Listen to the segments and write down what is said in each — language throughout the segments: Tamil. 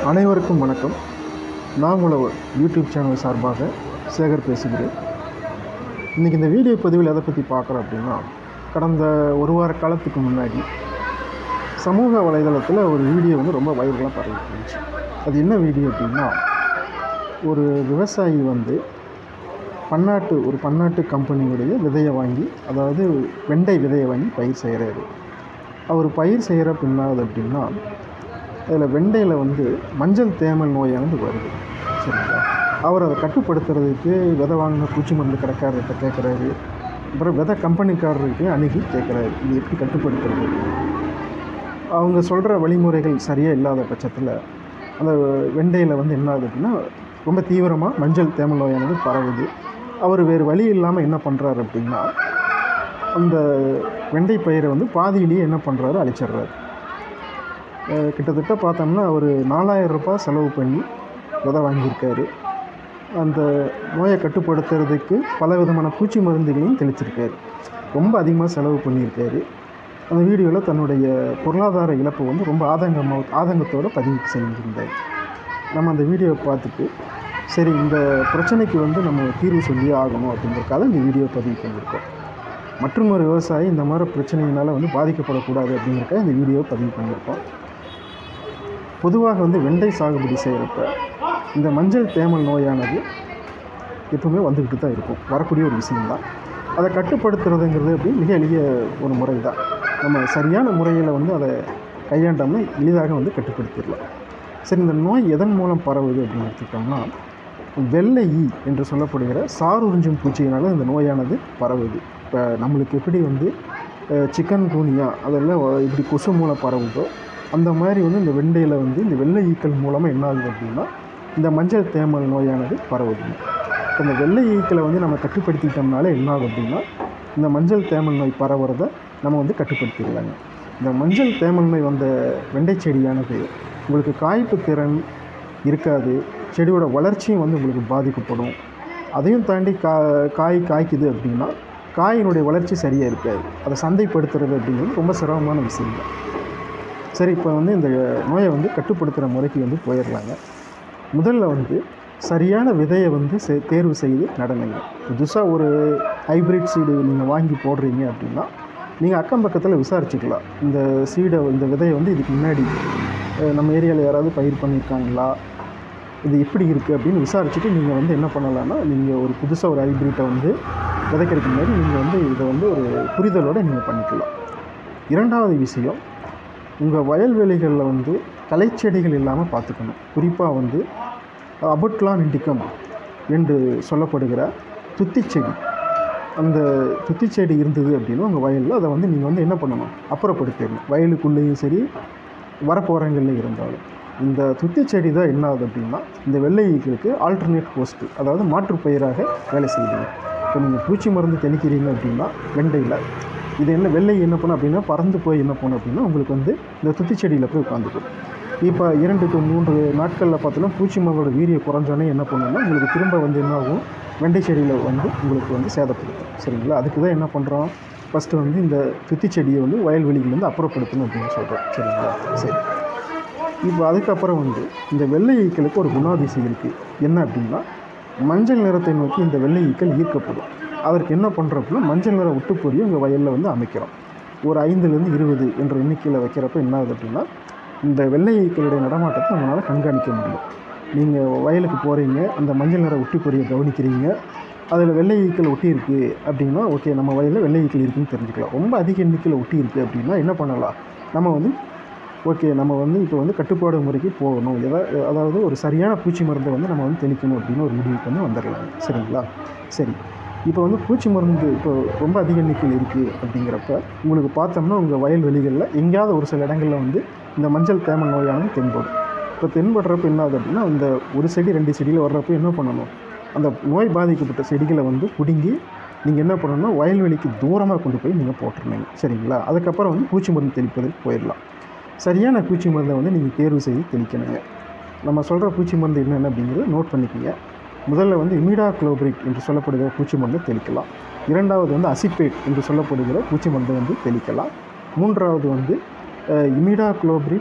அனைவருக்கும் வணக்கம் நான் உழவர் யூடியூப் சேனல் சார்பாக சேகர் பேசுகிறேன் இன்றைக்கி இந்த வீடியோ பதிவில் எதை பற்றி பார்க்குறோம் அப்படின்னா கடந்த ஒரு வார காலத்துக்கு முன்னாடி சமூக வலைதளத்தில் ஒரு வீடியோ வந்து ரொம்ப வைரலாக பரவிட்டு இருந்துச்சு அது என்ன வீடியோ அப்படின்னா ஒரு விவசாயி வந்து பன்னாட்டு ஒரு பன்னாட்டு கம்பெனியுடைய விதையை வாங்கி அதாவது வெண்டை விதையை வாங்கி பயிர் செய்கிறாரு அவர் பயிர் செய்கிற பின்னாவது அப்படின்னா அதில் வெண்டையில் வந்து மஞ்சள் தேமல் நோயானது வருது சரிங்களா அவர் அதை கட்டுப்படுத்துறதுக்கு விதை வாங்கின பூச்சி மருந்து கடைக்காரர்கிட்ட கேட்குறாரு அப்புறம் விதை கம்பெனிக்காரருக்கு அணுகி கேட்குறாரு இது எப்படி கட்டுப்படுத்துறது அவங்க சொல்கிற வழிமுறைகள் சரியாக இல்லாத பட்சத்தில் அந்த வெண்டையில் வந்து என்ன ஆகுது அப்படின்னா ரொம்ப தீவிரமாக மஞ்சள் தேமல் நோயானது பரவுது அவர் வேறு வழி இல்லாமல் என்ன பண்ணுறாரு அப்படின்னா அந்த வெண்டை பயிரை வந்து பாதியிலேயே என்ன பண்ணுறாரு அழிச்சிடுறாரு அஹ் கிட்டத்தட்ட பார்த்தோம்னா ஒரு நாலாயிரம் ரூபாய் செலவு பண்ணி விதை வாங்கியிருக்காரு அந்த நோயை கட்டுப்படுத்துறதுக்கு பல விதமான பூச்சி மருந்துகளையும் தெளிச்சிருக்காரு ரொம்ப அதிகமாக செலவு பண்ணியிருக்காரு அந்த வீடியோவில் தன்னுடைய பொருளாதார இழப்பை வந்து ரொம்ப ஆதங்கமாக ஆதங்கத்தோடு பதிவு செஞ்சுருந்தார் நம்ம அந்த வீடியோவை பார்த்துட்டு சரி இந்த பிரச்சனைக்கு வந்து நம்ம தீர்வு சொல்லியே ஆகணும் அப்படிங்கிறதுக்காக இந்த வீடியோ பதிவு பண்ணியிருக்கோம் மற்றும் ஒரு விவசாயி இந்த மாதிரி பிரச்சனையினால் வந்து பாதிக்கப்படக்கூடாது அப்படிங்கிறக்காக இந்த வீடியோவை பதிவு பண்ணியிருக்கோம் பொதுவாக வந்து வெண்டை சாகுபடி செய்கிறப்ப இந்த மஞ்சள் தேமல் நோயானது எப்பவுமே வந்துக்கிட்டு தான் இருக்கும் வரக்கூடிய ஒரு விஷயம்தான் அதை கட்டுப்படுத்துறதுங்கிறது அப்படி மிக எளிய ஒரு முறை தான் நம்ம சரியான முறையில் வந்து அதை கையாண்டோம்னா எளிதாக வந்து கட்டுப்படுத்திடலாம் சரி இந்த நோய் எதன் மூலம் பரவுது அப்படின்னு எடுத்துக்கிட்டோம்னா வெள்ளை ஈ என்று சொல்லப்படுகிற சார் உறிஞ்சும் பூச்சியினால் இந்த நோயானது பரவுது இப்போ நம்மளுக்கு எப்படி வந்து சிக்கன் கூனியா அதெல்லாம் வ- இப்படி கொசு மூலம் பரவுதோ அந்த மாதிரி வந்து இந்த வெண்டையில் வந்து இந்த வெள்ளை ஈக்கள் மூலமாக என்ன ஆகுது அப்படின்னா இந்த மஞ்சள் தேமல் நோயானது பரவுது இப்போ இந்த வெள்ளை ஈக்களை வந்து நம்ம கட்டுப்படுத்திட்டோம்னாலே என்ன ஆகும் அப்படின்னா இந்த மஞ்சள் தேமல் நோய் பரவுறதை நம்ம வந்து கட்டுப்படுத்திடலாங்க இந்த மஞ்சள் தேமல் நோய் வந்த வெண்டை செடியானது உங்களுக்கு காய்ப்பு திறன் இருக்காது செடியோட வளர்ச்சியும் வந்து உங்களுக்கு பாதிக்கப்படும் அதையும் தாண்டி கா காய் காய்க்குது அப்படின்னா காயினுடைய வளர்ச்சி சரியாக இருக்காது அதை சந்தைப்படுத்துறது அப்படிங்கிறது ரொம்ப சிரமமான விஷயம் தான் சரி இப்போ வந்து இந்த நோயை வந்து கட்டுப்படுத்துகிற முறைக்கு வந்து போயிடலாங்க முதல்ல வந்து சரியான விதையை வந்து செ தேர்வு செய்து நடணுங்க புதுசாக ஒரு ஹைப்ரிட் சீடு நீங்கள் வாங்கி போடுறீங்க அப்படின்னா நீங்கள் அக்கம் பக்கத்தில் விசாரிச்சுக்கலாம் இந்த சீடை இந்த விதையை வந்து இதுக்கு முன்னாடி அஹ், நம்ம ஏரியாவில் யாராவது பயிர் பண்ணியிருக்காங்களா இது எப்படி இருக்குது அப்படின்னு விசாரிச்சுட்டு நீங்கள் வந்து என்ன பண்ணலாம்னா நீங்கள் ஒரு புதுசாக ஒரு ஹைப்ரிட்டை வந்து விதைக்கிறதுக்கு முன்னாடி நீங்கள் வந்து இதை வந்து ஒரு புரிதலோடு நீங்கள் பண்ணிக்கலாம் இரண்டாவது விஷயம் உங்கள் வயல்வெளிகளில் வந்து களைச்செடிகள் இல்லாமல் பார்த்துக்கணும் குறிப்பாக வந்து அபட்லான் இண்டிகம் என்று சொல்லப்படுகிற துத்திச்செடி அந்த துத்திச்செடி இருந்தது அப்படின்னா உங்கள் வயலில் அதை வந்து நீங்கள் வந்து என்ன பண்ணணும் அப்புறப்படுத்திடணும் வயலுக்குள்ளேயும் சரி வரப்போகிறங்கள்லையும் இருந்தாலும் இந்த துத்திச்செடி தான் என்ன ஆகுது அப்படின்னா இந்த வெள்ளை ஈக்களுக்கு ஆல்டர்னேட் போஸ்ட்டு அதாவது மாற்றுப் பயிராக வேலை செய்யுது இப்போ நீங்கள் பூச்சி மருந்து தெளிக்கிறீங்க அப்படின்னா வெண்டையில் இது என்ன வெள்ளை என்ன பண்ணும் அப்படின்னா பறந்து போய் என்ன பண்ணும் அப்படின்னா உங்களுக்கு வந்து இந்த துத்திச்செடியில் போய் உட்காந்துக்கும் இப்போ இரண்டு டு மூன்று நாட்களில் பார்த்தோன்னா பூச்சி மருந்தோட வீரியம் குறைஞ்சோன்னே என்ன பண்ணுன்னா உங்களுக்கு திரும்ப வந்து என்ன ஆகும் வெண்டை செடியில் வந்து உங்களுக்கு வந்து சேதப்படுத்தும் சரிங்களா அதுக்கு தான் என்ன பண்ணுறோம் ஃபஸ்ட்டு வந்து இந்த துத்தி செடியை வந்து வயல்வெளியிலேருந்து அப்புறப்படுத்தணும் அப்படின்னு சொல்கிறோம் சரிங்களா சரி இப்போ அதுக்கப்புறம் வந்து இந்த வெள்ளை ஈக்களுக்கு ஒரு குணாதிசயம் இருக்குது என்ன அப்படின்னா மஞ்சள் நிறத்தை நோக்கி இந்த வெள்ளை ஈக்கள் ஈர்க்கப்படும் அதற்கு என்ன பண்ணுறோம் அப்படின்னா மஞ்சள் நிற உட்டுப்பொடியை உங்கள் வயலில் வந்து அமைக்கிறோம் ஒரு ஐந்துலேருந்து இருபது என்ற எண்ணிக்கையில் வைக்கிறப்ப என்ன ஆகுது அப்படின்னா இந்த வெள்ளை ஈக்களுடைய நடமாட்டத்தை நம்மளால் கண்காணிக்க முடியும் நீங்கள் வயலுக்கு போகிறீங்க அந்த மஞ்சள் நிற உட்டுப்பொடியை கவனிக்கிறீங்க அதில் வெள்ளை ஈக்கள் ஒட்டி இருக்குது அப்படின்னா ஓகே நம்ம வயலில் வெள்ளை ஈக்கள் இருக்குன்னு தெரிஞ்சுக்கலாம் ரொம்ப அதிக எண்ணிக்கையில் ஒட்டி இருக்குது அப்படின்னா என்ன பண்ணலாம் நம்ம வந்து ஓகே நம்ம வந்து இப்போ வந்து கட்டுப்பாடு முறைக்கு போகணும் எதா அதாவது ஒரு சரியான பூச்சி மருந்தை வந்து நம்ம வந்து தெளிக்கணும் அப்படின்னு ஒரு முடிவுக்கு வந்து வந்துடலாம் சரிங்களா சரி இப்போ வந்து பூச்சி மருந்து இப்போ ரொம்ப அதிக எண்ணிக்கையில் இருக்குது அப்படிங்கிறப்ப உங்களுக்கு பார்த்தோம்னா உங்கள் வயல்வெளிகளில் எங்கேயாவது ஒரு சில இடங்களில் வந்து இந்த மஞ்சள் தேமல் நோயானது தென்படும் இப்போ தென்படுறப்ப என்ன ஆகுது அப்படின்னா இந்த ஒரு செடி ரெண்டு செடியில் வர்றப்ப என்ன பண்ணணும் அந்த நோய் பாதிக்கப்பட்ட செடிகளை வந்து பிடுங்கி நீங்கள் என்ன பண்ணணும்னா வயல்வெளிக்கு தூரமாக கொண்டு போய் நீங்கள் போட்டுருந்தீங்க சரிங்களா அதுக்கப்புறம் வந்து பூச்சி மருந்து தெளிப்பதற்கு போயிடலாம் சரியான பூச்சி மருந்தை வந்து நீங்கள் தேர்வு செய்து தெளிக்கணுங்க நம்ம சொல்கிற பூச்சி மருந்து என்னென்ன அப்படிங்கிறத நோட் பண்ணிக்கோங்க முதல்ல வந்து இமிடா குளோபிரிக் என்று சொல்லப்படுகிற பூச்சி மருந்தை தெளிக்கலாம் இரண்டாவது வந்து அசிப்பேட் என்று சொல்லப்படுகிற பூச்சி மருந்தை வந்து தெளிக்கலாம் மூன்றாவது வந்து இமிடா குளோபிரிக்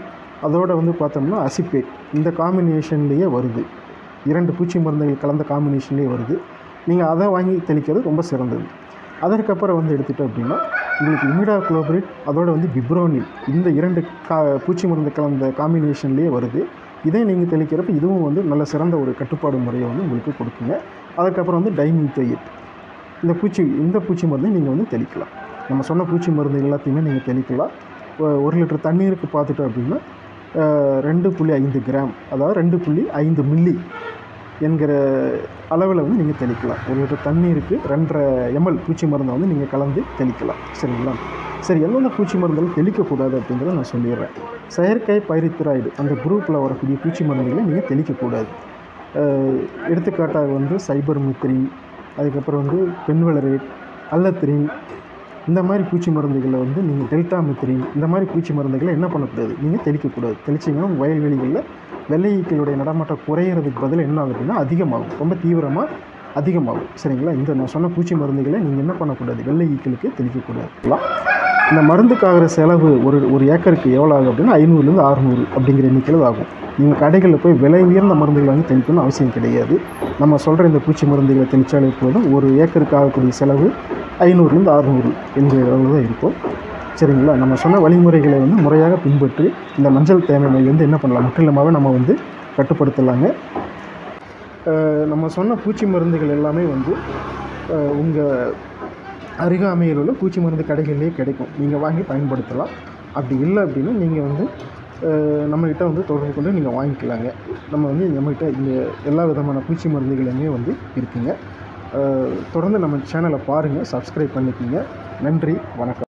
அதோட வந்து பார்த்தோம்னா அசிப்பேட் இந்த காம்பினேஷன்லேயே வருது இரண்டு பூச்சி மருந்துகள் கலந்த காம்பினேஷன்லேயே வருது நீங்கள் அதை வாங்கி தெளிக்கிறது ரொம்ப சிறந்தது அதற்கப்புறம் வந்து எடுத்துட்டோம் அப்படின்னா உங்களுக்கு இமிடா குளோபரேட் அதோட வந்து பிப்ரோனில் இந்த இரண்டு கா பூச்சி மருந்து கலந்த காம்பினேஷன்லேயே வருது இதே நீங்கள் தெளிக்கிறப்ப இதுவும் வந்து நல்ல சிறந்த ஒரு கட்டுப்பாடு முறையை வந்து உங்களுக்கு கொடுக்குங்க அதுக்கப்புறம் வந்து டைமித்தோயிட் இந்த பூச்சி இந்த பூச்சி மருந்தை நீங்கள் வந்து தெளிக்கலாம் நம்ம சொன்ன பூச்சி மருந்து எல்லாத்தையுமே நீங்கள் தெளிக்கலாம் ஒ- ஒரு லிட்டர் தண்ணீருக்கு பார்த்துட்டோம் அப்படின்னா அஹ், ரெண்டு புள்ளி ஐந்து கிராம் அதாவது ரெண்டு புள்ளி ஐந்து மில்லி என்கிற அளவில் வந்து நீங்கள் தெளிக்கலாம் ஒரு லிட்டர் தண்ணீருக்கு ரெண்டரை எம்எல் பூச்சி மருந்தை வந்து நீங்கள் கலந்து தெளிக்கலாம் சரிங்களா சரி எந்தெந்த பூச்சி மருந்துகள் தெளிக்கக்கூடாது அப்படிங்கிறத நான் சொல்லிடுறேன் செயற்கை பைரித்திராய்டு அந்த குரூப்பில் வரக்கூடிய பூச்சி மருந்துகளை நீங்கள் தெளிக்கக்கூடாது அஹ், எடுத்துக்காட்டாக வந்து சைபர் மித்ரின் அதுக்கப்புறம் வந்து பென்வலரேட் அல்லத்திரின் இந்த மாதிரி பூச்சி மருந்துகளை வந்து நீங்கள் டெல்டா மித்ரின் இந்த மாதிரி பூச்சி மருந்துகளை என்ன பண்ணக்கூடாது நீங்கள் தெளிக்கக்கூடாது தெளிச்சிங்கன்னா உங்கள் வயல்வெளிகளில் வெள்ளை ஈக்களுடைய நடமாட்டம் குறையிறதுக்கு பதில் என்ன ஆகும் அப்படின்னா அதிகமாகும் ரொம்ப தீவிரமாக அதிகமாகும் சரிங்களா இந்த நான் சொன்ன பூச்சி மருந்துகளை நீங்கள் என்ன பண்ணக்கூடாது வெள்ளை ஈக்களுக்கு தெளிக்கக்கூடாது இந்த மருந்துக்காகிற செலவு ஒரு ஒரு ஏக்கருக்கு எவ்வளோ ஆகும் அப்படின்னா ஐநூறுலேருந்து அறுநூறு அப்படிங்கிற எண்ணிக்கையில் ஆகும் நீங்கள் கடைகளில் போய் விலை உயர்ந்த மருந்துகளை வாங்கி தெளிக்கணும்னு அவசியம் கிடையாது நம்ம சொல்கிற இந்த பூச்சி மருந்துகளை தெளித்தாலே போதும் ஒரு ஏக்கருக்கு ஆகக்கூடிய செலவு ஐநூறுலேருந்து அறுநூறு என்கிற அளவில் தான் இருக்கும் சரிங்களா நம்ம சொன்ன வழிமுறைகளை வந்து முறையாக பின்பற்றி இந்த மஞ்சள் தேவை நோய் வந்து என்ன பண்ணலாம் முற்றிலுமாகவே நம்ம வந்து கட்டுப்படுத்தலாங்க அஹ் நம்ம சொன்ன பூச்சி மருந்துகள் எல்லாமே வந்து உங்கள் அருகாமையில் உள்ள பூச்சி மருந்து கடைகளிலே கிடைக்கும் நீங்கள் வாங்கி பயன்படுத்தலாம் அப்படி இல்லை அப்படின்னா நீங்கள் வந்து அஹ் நம்மக்கிட்ட வந்து தொடர்பு கொண்டு நீங்கள் வாங்கிக்கலாங்க நம்ம வந்து நம்மக்கிட்ட இந்த எல்லா விதமான பூச்சி மருந்துகளுமே வந்து இருக்குங்க அஹ் தொடர்ந்து நம்ம சேனலை பாருங்கள் சப்ஸ்கிரைப் பண்ணிக்கோங்க நன்றி வணக்கம்